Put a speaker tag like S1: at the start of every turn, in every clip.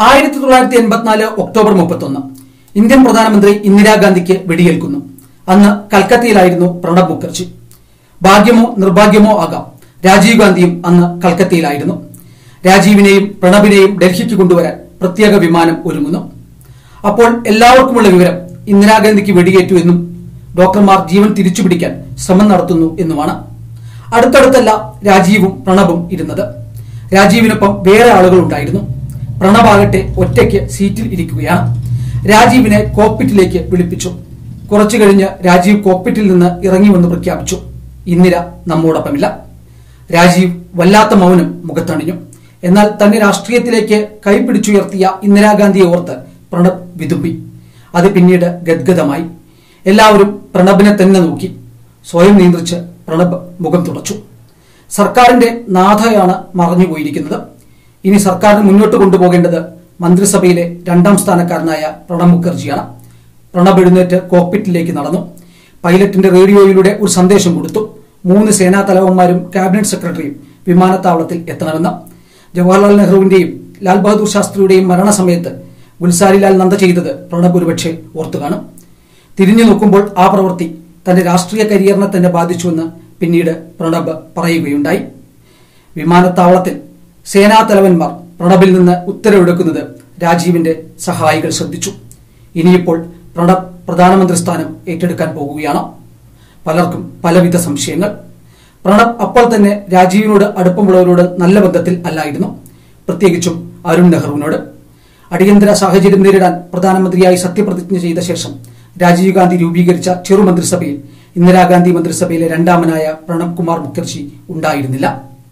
S1: ആയിരത്തി തൊള്ളായിരത്തി എൺപത്തിനാല് ഒക്ടോബർ മുപ്പത്തൊന്ന് ഇന്ത്യൻ പ്രധാനമന്ത്രി ഇന്ദിരാഗാന്ധിക്ക് വെടിയേൽക്കുന്നു അന്ന് കൽക്കത്തയിലായിരുന്നു പ്രണബ് മുഖർജി ഭാഗ്യമോ നിർഭാഗ്യമോ ആകാം രാജീവ് ഗാന്ധിയും അന്ന് കൽക്കത്തയിലായിരുന്നു രാജീവിനെയും പ്രണബിനെയും ഡൽഹിക്ക് കൊണ്ടുവരാൻ പ്രത്യേക വിമാനം ഒരുങ്ങുന്നു അപ്പോൾ എല്ലാവർക്കുമുള്ള വിവരം ഇന്ദിരാഗാന്ധിക്ക് വെടിയേറ്റു എന്നും ഡോക്ടർമാർ ജീവൻ തിരിച്ചുപിടിക്കാൻ ശ്രമം നടത്തുന്നു എന്നുമാണ് അടുത്തടുത്തല്ല രാജീവും പ്രണബും ഇരുന്നത് രാജീവിനൊപ്പം വേറെ ആളുകൾ ഉണ്ടായിരുന്നു പ്രണബാകട്ടെ ഒറ്റയ്ക്ക് സീറ്റിൽ ഇരിക്കുകയാണ് രാജീവിനെ കോക്പിറ്റിലേക്ക് വിളിപ്പിച്ചു കുറച്ചു കഴിഞ്ഞ് രാജീവ് കോക്പിറ്റിൽ നിന്ന് ഇറങ്ങി വന്ന് പ്രഖ്യാപിച്ചു ഇന്ദിര നമ്മോടൊപ്പമില്ല രാജീവ് വല്ലാത്ത മൗനം മുഖത്തണിഞ്ഞു എന്നാൽ തന്നെ രാഷ്ട്രീയത്തിലേക്ക് കൈപിടിച്ചുയർത്തിയ ഇന്ദിരാഗാന്ധിയെ ഓർത്ത് പ്രണബ് വിതുമ്പി അത് പിന്നീട് ഗദ്ഗതമായി എല്ലാവരും പ്രണബിനെ തന്നെ നോക്കി സ്വയം നിയന്ത്രിച്ച് പ്രണബ് മുഖം തുടച്ചു സർക്കാരിന്റെ നാഥയാണ് മറഞ്ഞുപോയിരിക്കുന്നത് ഇനി സർക്കാരിന് മുന്നോട്ട് കൊണ്ടുപോകേണ്ടത് മന്ത്രിസഭയിലെ രണ്ടാം സ്ഥാനക്കാരനായ പ്രണബ് മുഖർജിയാണ് പ്രണബ് എഴുന്നേറ്റ് കോക്പിറ്റിലേക്ക് നടന്നു പൈലറ്റിന്റെ റേഡിയോയിലൂടെ ഒരു സന്ദേശം കൊടുത്തു മൂന്ന് സേനാ തലവന്മാരും ക്യാബിനറ്റ് സെക്രട്ടറിയും വിമാനത്താവളത്തിൽ എത്തണമെന്ന് ജവഹർലാൽ നെഹ്റുവിന്റെയും ലാൽ ബഹദൂർ ശാസ്ത്രിയുടെയും മരണസമയത്ത് ഗുൽസാരിലാൽ നന്ദ ചെയ്തത് പ്രണബ് ഒരുപക്ഷെ ഓർത്തു കാണും തിരിഞ്ഞു നോക്കുമ്പോൾ ആ പ്രവൃത്തി തന്റെ രാഷ്ട്രീയ കരിയറിനെ തന്നെ ബാധിച്ചുവെന്ന് പിന്നീട് പ്രണബ് പറയുകയുണ്ടായി വിമാനത്താവളത്തിൽ സേനാ തലവന്മാർ പ്രണബിൽ നിന്ന് ഉത്തരവെടുക്കുന്നത് രാജീവിന്റെ സഹായികൾ ശ്രദ്ധിച്ചു ഇനിയിപ്പോൾ പ്രണബ് പ്രധാനമന്ത്രി സ്ഥാനം ഏറ്റെടുക്കാൻ പോകുകയാണ് പലർക്കും പലവിധ സംശയങ്ങൾ പ്രണബ് അപ്പോൾ തന്നെ രാജീവിനോട് അടുപ്പമുള്ളവരോട് നല്ല ബന്ധത്തിൽ അല്ലായിരുന്നു പ്രത്യേകിച്ചും അരുൺ നെഹ്റുവിനോട് അടിയന്തര സാഹചര്യം നേരിടാൻ പ്രധാനമന്ത്രിയായി സത്യപ്രതിജ്ഞ ചെയ്ത ശേഷം രാജീവ് ഗാന്ധി രൂപീകരിച്ച ചെറു മന്ത്രിസഭയിൽ ഇന്ദിരാഗാന്ധി മന്ത്രിസഭയിലെ രണ്ടാമനായ പ്രണബ് കുമാർ മുഖർജി ഉണ്ടായിരുന്നില്ല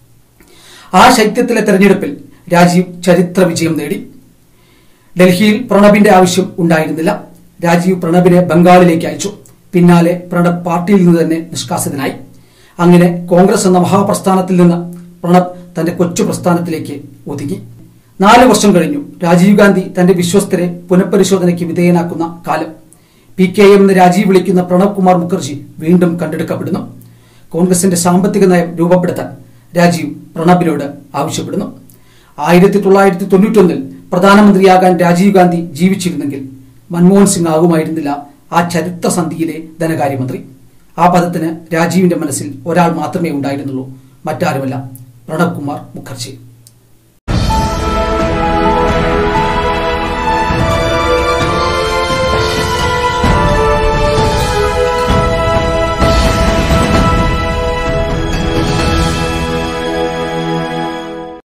S1: ആ ശൈത്യത്തിലെ തെരഞ്ഞെടുപ്പിൽ രാജീവ് ചരിത്ര വിജയം നേടി ഡൽഹിയിൽ പ്രണബിന്റെ ആവശ്യം ഉണ്ടായിരുന്നില്ല രാജീവ് പ്രണബിനെ ബംഗാളിലേക്ക് അയച്ചു പിന്നാലെ പ്രണബ് പാർട്ടിയിൽ നിന്ന് തന്നെ നിഷ്കാസിതനായി അങ്ങനെ കോൺഗ്രസ് എന്ന മഹാപ്രസ്ഥാനത്തിൽ നിന്ന് പ്രണബ് തന്റെ കൊച്ചു പ്രസ്ഥാനത്തിലേക്ക് ഒതുങ്ങി നാല് വർഷം കഴിഞ്ഞു രാജീവ് ഗാന്ധി തന്റെ വിശ്വസ്തരെ പുനഃപരിശോധനയ്ക്ക് വിധേയനാക്കുന്ന കാലം പി കെ എം എന്ന് രാജീവ് വിളിക്കുന്ന പ്രണബ് കുമാർ മുഖർജി വീണ്ടും കണ്ടെടുക്കപ്പെടുന്നു കോൺഗ്രസിന്റെ സാമ്പത്തിക നയം രൂപപ്പെടുത്താൻ രാജീവ് പ്രണബിനോട് ആവശ്യപ്പെടുന്നു ആയിരത്തി തൊള്ളായിരത്തി തൊണ്ണൂറ്റൊന്നിൽ പ്രധാനമന്ത്രിയാകാൻ രാജീവ് ഗാന്ധി ജീവിച്ചിരുന്നെങ്കിൽ മൻമോഹൻ സിംഗ് ആകുമായിരുന്നില്ല ആ ചരിത്ര സന്ധിയിലെ ധനകാര്യമന്ത്രി ആ പദത്തിന് രാജീവിന്റെ മനസ്സിൽ ഒരാൾ മാത്രമേ ഉണ്ടായിരുന്നുള്ളൂ മറ്റാരുമല്ല പ്രണബ് കുമാർ മുഖർജി